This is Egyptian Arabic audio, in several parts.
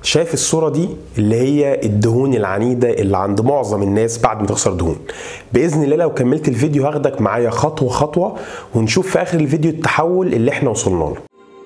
شايف الصورة دي اللي هي الدهون العنيدة اللي عند معظم الناس بعد ما تخسر دهون بإذن الله لو كملت الفيديو هاخدك معايا خطوة خطوة ونشوف في آخر الفيديو التحول اللي احنا وصلنا له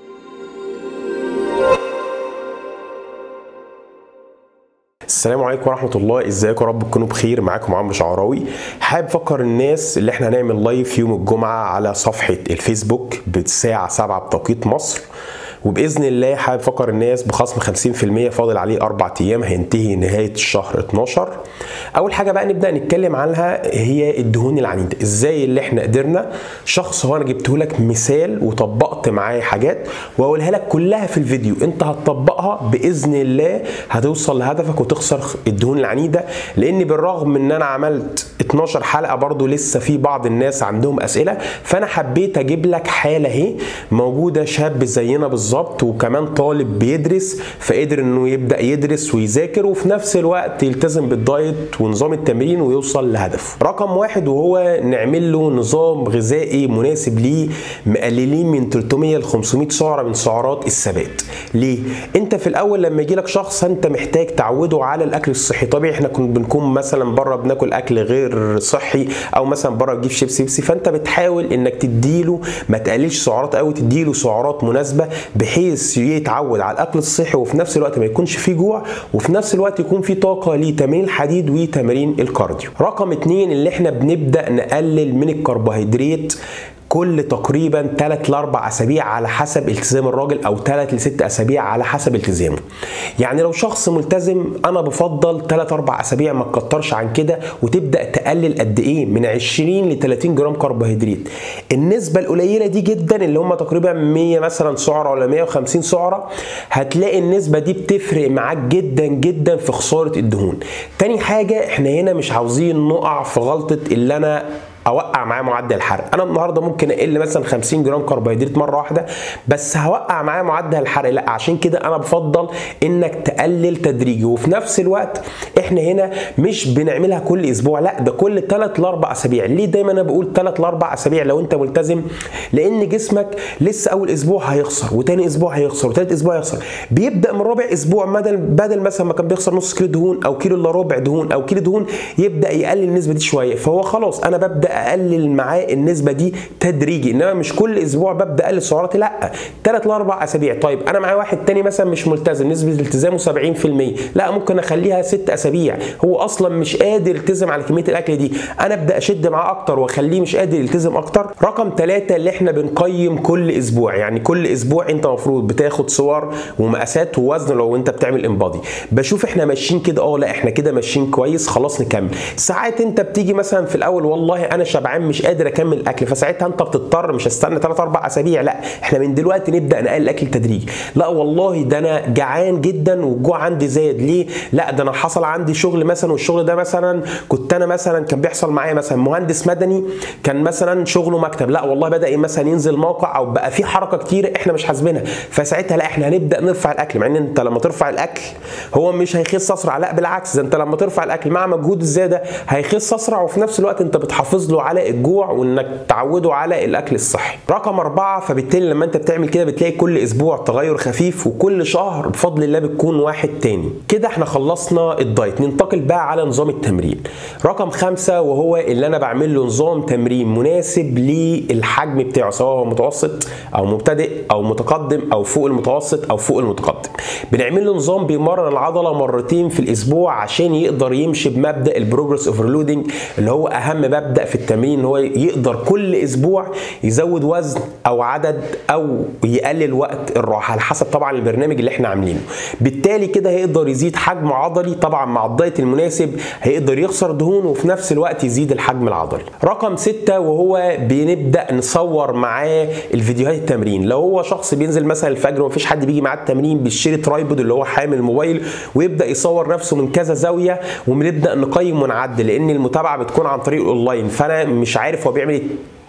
السلام عليكم ورحمة الله ازيكم يا رب تكونوا بخير معاكم عمرو شعراوي حابب افكر الناس اللي احنا هنعمل لايف يوم الجمعة على صفحة الفيسبوك بالساعة 7 بتوقيت مصر وباذن الله حابب افكر الناس بخصم 50% فاضل عليه اربع ايام هينتهي نهايه الشهر 12 اول حاجه بقى نبدا نتكلم عنها هي الدهون العنيده ازاي اللي احنا قدرنا شخص هو انا جبته لك مثال وطبقت معاه حاجات واقولها لك كلها في الفيديو انت هتطبقها باذن الله هتوصل لهدفك وتخسر الدهون العنيده لان بالرغم ان انا عملت 12 حلقه برضو لسه في بعض الناس عندهم اسئله فانا حبيت اجيب لك حاله اهي موجوده شاب زينا بالظبط بالظبط وكمان طالب بيدرس فقدر انه يبدا يدرس ويذاكر وفي نفس الوقت يلتزم بالدايت ونظام التمرين ويوصل لهدفه رقم واحد وهو نعمل له نظام غذائي مناسب ليه مقللين من 300 ل 500 سعره من سعرات الثبات ليه انت في الاول لما يجي لك شخص انت محتاج تعوده على الاكل الصحي طبيعي احنا كنا بنكون مثلا بره بناكل اكل غير صحي او مثلا بره تجيب شيبسي بيبسي فانت بتحاول انك تديله ما تقللش سعرات قوي تديله سعرات مناسبه بحيث يتعود على الاكل الصحي وفي نفس الوقت ما يكونش فيه جوع وفي نفس الوقت يكون فيه طاقه لتمرين الحديد وتمارين الكارديو رقم اتنين اللي احنا بنبدا نقلل من الكربوهيدرات كل تقريبا 3 ل 4 اسابيع على حسب التزام الراجل او 3 ل 6 اسابيع على حسب التزامه. يعني لو شخص ملتزم انا بفضل 3 4 اسابيع ما تكترش عن كده وتبدا تقلل قد ايه؟ من 20 ل 30 جرام كربوهيدرات. النسبه القليله دي جدا اللي هم تقريبا 100 مثلا سعره ولا 150 سعره هتلاقي النسبه دي بتفرق معاك جدا جدا في خساره الدهون. تاني حاجه احنا هنا مش عاوزين نقع في غلطه اللي انا اوقع معاه معدل الحرق انا النهارده ممكن اقل مثلا 50 جرام كربوهيدرات مره واحده بس هوقع معاه معدل الحرق لا عشان كده انا بفضل انك تقلل تدريجي وفي نفس الوقت احنا هنا مش بنعملها كل اسبوع لا ده كل 3 ل 4 اسابيع ليه دايما انا بقول 3 ل 4 اسابيع لو انت ملتزم لان جسمك لسه اول اسبوع هيخسر وتاني اسبوع هيخسر وتالت اسبوع هيخسر بيبدا من رابع اسبوع بدل بدل مثلا ما كان بيخسر نص كيلو دهون او كيلو الا ربع دهون او كيلو دهون يبدا يقلل النسبه دي شويه فهو خلاص انا ببدا اقلل معاه النسبه دي تدريجي انما مش كل اسبوع ببدا اقلل سعراتي لا 3 ل 4 اسابيع طيب انا معايا واحد تاني مثلا مش ملتزم نسبه التزامه 70% لا ممكن اخليها 6 اسابيع هو اصلا مش قادر يلتزم على كميه الاكل دي انا ابدا اشد معاه اكتر واخليه مش قادر يلتزم اكتر رقم ثلاثة اللي احنا بنقيم كل اسبوع يعني كل اسبوع انت المفروض بتاخد صور ومقاسات ووزن لو انت بتعمل انبادي بشوف احنا ماشيين كده اه لا احنا كده ماشيين كويس خلاص نكمل ساعات انت بتيجي مثلا في الاول والله انا شبعان مش قادر اكمل الاكل فساعتها انت بتضطر مش هستنى 3 4 اسابيع لا احنا من دلوقتي نبدا نقلل الاكل تدريجي لا والله ده انا جعان جدا والجوع عندي زاد ليه لا ده انا حصل عندي شغل مثلا والشغل ده مثلا كنت انا مثلا كان بيحصل معايا مثلا مهندس مدني كان مثلا شغله مكتب لا والله بدا مثلا ينزل موقع او بقى في حركه كتير احنا مش حاسبينها فساعتها لا احنا هنبدا نرفع الاكل مع ان انت لما ترفع الاكل هو مش هيخس اسرع لا بالعكس ده انت لما ترفع الاكل مع مجهود الزياده هيخس اسرع وفي نفس الوقت انت بتحافظ له على الجوع وانك تعوده على الاكل الصحي رقم أربعة فبالتالي لما انت بتعمل كده بتلاقي كل اسبوع تغير خفيف وكل شهر بفضل الله بتكون واحد تاني كده احنا خلصنا الدايت ننتقل بقى على نظام التمرين رقم خمسة وهو اللي انا بعمل له نظام تمرين مناسب للحجم بتاعه سواء هو متوسط او مبتدئ او متقدم او فوق المتوسط او فوق المتقدم بنعمل له نظام بيمرن العضله مرتين في الاسبوع عشان يقدر يمشي بمبدا البروجرس اوفرلودنج اللي هو اهم مبدا في التمرين ان هو يقدر كل اسبوع يزود وزن او عدد او يقلل وقت الراحه على حسب طبعا البرنامج اللي احنا عاملينه بالتالي كده هيقدر يزيد حجم عضلي طبعا مع الدايت المناسب هيقدر يخسر دهون وفي نفس الوقت يزيد الحجم العضلي رقم ستة وهو بنبدا نصور معاه الفيديوهات التمرين لو هو شخص بينزل مثلا الفجر ومفيش حد بيجي معاه التمرين بيشتري ترايبود اللي هو حامل الموبايل ويبدا يصور نفسه من كذا زاويه وبنبدا نقيم ونعدل لان المتابعه بتكون عن طريق الاونلاين فانا مش عارف هو بيعمل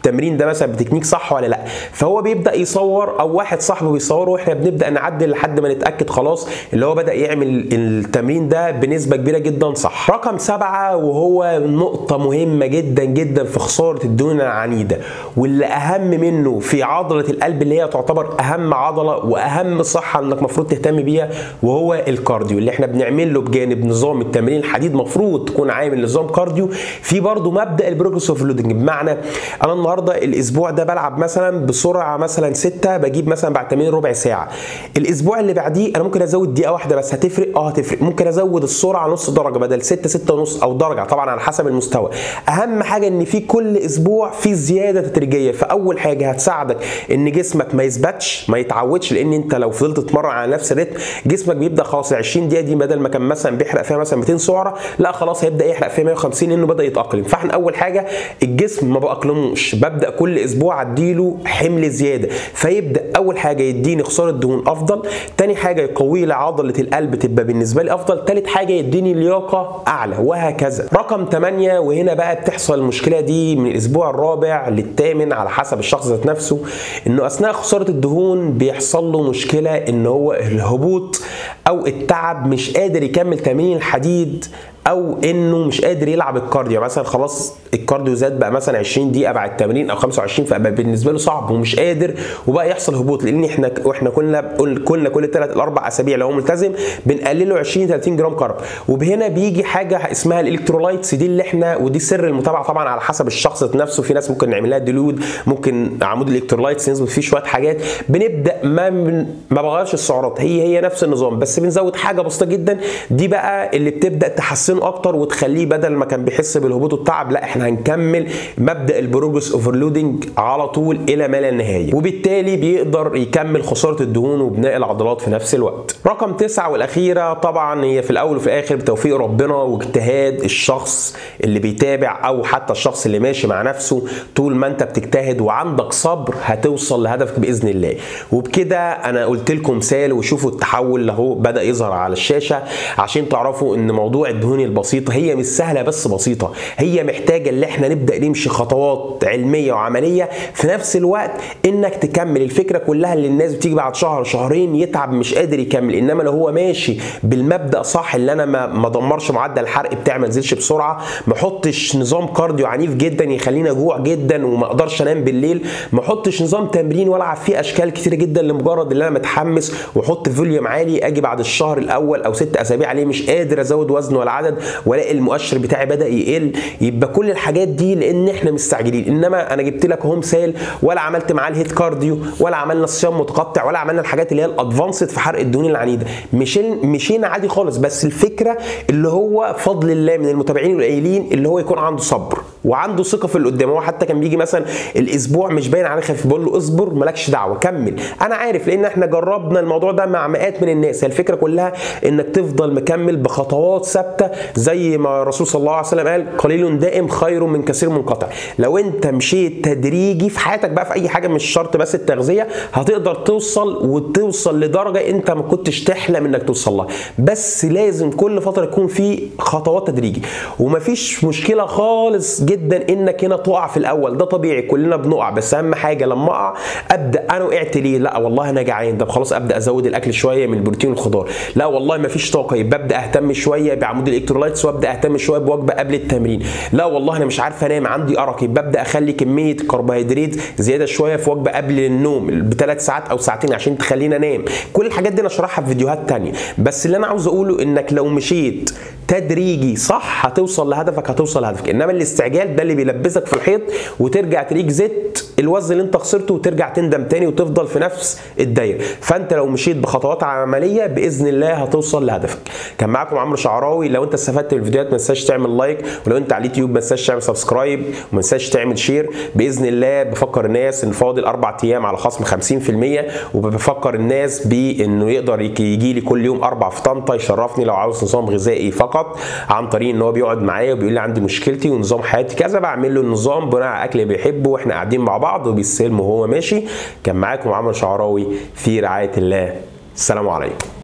التمرين ده مثلا بتكنيك صح ولا لا فهو بيبدا يصور او واحد صاحبه بيصوره واحنا بنبدا نعدل لحد ما نتاكد خلاص اللي هو بدا يعمل التمرين ده بنسبه كبيره جدا صح رقم سبعة وهو نقطه مهمه جدا جدا في خساره الدهون العنيده واللي اهم منه في عضله القلب اللي هي تعتبر اهم عضله واهم صحه انك المفروض تهتم بيها وهو الكارديو اللي احنا بنعمل له بجانب نظام التمرين الحديد مفروض تكون عامل نظام كارديو في برضه مبدا البروجرس اوف لودنج بمعنى انا النهارده الاسبوع ده بلعب مثلا بسرعه مثلا 6 بجيب مثلا بعد تمرين ربع ساعه الاسبوع اللي بعديه انا ممكن ازود دقيقه واحده بس هتفرق اه هتفرق ممكن ازود السرعه نص درجه بدل 6 6 ونص او درجه طبعا على حسب المستوى اهم حاجه ان في كل اسبوع في زياده تدريجيه فاول حاجه هتساعدك ان جسمك ما يثبتش ما يتعودش لان انت لو فضلت تتمرن على نفس الريتم جسمك بيبدا خلاص ال 20 دقيقه دي بدل ما كان مثلا بيحرق فيها مثلا 200 سعره لا خلاص هيبدا يحرق فيها 150 لانه بدا يتاقلم فاحنا اول حاجه الجسم ما باقلموش ببدا كل اسبوع اديله حمل زياده فيبدا اول حاجه يديني خساره دهون افضل تاني حاجه يقوي لي عضله القلب تبقى بالنسبه لي افضل تالت حاجه يديني لياقه اعلى وهكذا رقم 8 وهنا بقى بتحصل المشكله دي من الاسبوع الرابع للثامن على حسب الشخص ذات نفسه انه اثناء خساره الدهون بيحصل له مشكله ان هو الهبوط او التعب مش قادر يكمل تمرين الحديد او انه مش قادر يلعب الكارديو مثلا خلاص الكارديو زاد بقى مثلا 20 دقيقه بعد التمرين او 25 فبقى بالنسبه له صعب ومش قادر وبقى يحصل هبوط لان احنا واحنا كنا كنا كل ثلاث الاربع اسابيع لو هو ملتزم بنقلله 20 30 جرام كارب وبهنا بيجي حاجه اسمها الالكترولايتس دي اللي احنا ودي سر المتابعه طبعا على حسب الشخص نفسه في ناس ممكن نعمل لها ديلود ممكن عمود الالكترولايتس نظبط فيه شويه حاجات بنبدا ما من ما بغيرش السعرات هي هي نفس النظام بس بنزود حاجه بسيطه جدا دي بقى اللي بتبدا تحسن تحسنه اكتر وتخليه بدل ما كان بيحس بالهبوط والتعب لا احنا هنكمل مبدا البروجرس اوفرلودنج على طول الى ما لا نهايه وبالتالي بيقدر يكمل خساره الدهون وبناء العضلات في نفس الوقت رقم تسعة والاخيره طبعا هي في الاول وفي الاخر بتوفيق ربنا واجتهاد الشخص اللي بيتابع او حتى الشخص اللي ماشي مع نفسه طول ما انت بتجتهد وعندك صبر هتوصل لهدفك باذن الله وبكده انا قلت لكم مثال وشوفوا التحول اللي هو بدا يظهر على الشاشه عشان تعرفوا ان موضوع الدهون البسيطه هي مش سهله بس بسيطه هي محتاجه ان احنا نبدا نمشي خطوات علميه وعمليه في نفس الوقت انك تكمل الفكره كلها اللي الناس بتيجي بعد شهر شهرين يتعب مش قادر يكمل انما لو هو ماشي بالمبدا صح اللي انا ما ما ادمرش معدل الحرق بتاعي ما انزلش بسرعه ما احطش نظام كارديو عنيف جدا يخليني اجوع جدا وما اقدرش انام بالليل ما احطش نظام تمرين والعب فيه اشكال كتيره جدا لمجرد ان انا متحمس واحط فوليوم عالي اجي بعد الشهر الاول او ست اسابيع عليه مش قادر ازود وزن ولا عدد والاقي المؤشر بتاعي بدا يقل يبقى كل الحاجات دي لان احنا مستعجلين انما انا جبت لك اهو مثال ولا عملت معاه الهيت كارديو ولا عملنا صيام متقطع ولا عملنا الحاجات اللي هي الادفانسد في حرق الدهون العنيده مشينا مشينا عادي خالص بس الفكره اللي هو فضل الله من المتابعين القليلين اللي هو يكون عنده صبر وعنده ثقه في اللي قدامه هو حتى كان بيجي مثلا الاسبوع مش باين عليه خفيف بقول له اصبر مالكش دعوه كمل انا عارف لان احنا جربنا الموضوع ده مع مئات من الناس هي الفكره كلها انك تفضل مكمل بخطوات ثابته زي ما الرسول صلى الله عليه وسلم قال قليل دائم خير من كثير منقطع لو انت مشيت تدريجي في حياتك بقى في اي حاجه مش شرط بس التغذيه هتقدر توصل وتوصل لدرجه انت ما كنتش تحلم انك توصل لها بس لازم كل فتره يكون في خطوات تدريجي ومفيش مشكله خالص جدا انك هنا تقع في الاول ده طبيعي كلنا بنقع بس اهم حاجه لما اقع ابدا انا وقعت ليه لا والله انا جعان طب خلاص ابدا ازود الاكل شويه من البروتين والخضار لا والله مفيش طاقه يبقى ابدا اهتم شويه بعمود الالكترولايتس وابدا اهتم شويه بوجبه قبل التمرين لا والله انا مش عارف انام عندي ارق يبقى ابدا اخلي كميه كربوهيدرات زياده شويه في وجبه قبل النوم بثلاث ساعات او ساعتين عشان تخلينا انام كل الحاجات دي انا اشرحها في فيديوهات تانية بس اللي انا عاوز اقوله انك لو مشيت تدريجي صح هتوصل لهدفك هتوصل لهدفك انما الاستعجال ده اللي بيلبسك في الحيط وترجع تلاقيك زدت الوزن اللي انت خسرته وترجع تندم تاني وتفضل في نفس الدايره فانت لو مشيت بخطوات عمليه باذن الله هتوصل لهدفك كان معاكم عمرو شعراوي لو انت استفدت من الفيديوهات ما تنساش تعمل لايك ولو انت على اليوتيوب ما تنساش تعمل سبسكرايب وما تنساش تعمل شير باذن الله بفكر الناس ان فاضل اربع ايام على خصم 50% وبفكر الناس بانه يقدر يجي لي كل يوم اربع في طنطا يشرفني لو عاوز نظام غذائي فقط عن طريق ان هو بيقعد معايا وبيقول لي عندي مشكلتي ونظام حياتي كذا بعمل له النظام بناء على اكل بيحبه واحنا قاعدين مع بعض وبيستلم وهو ماشي كان معاكم عمرو شعراوي في رعايه الله السلام عليكم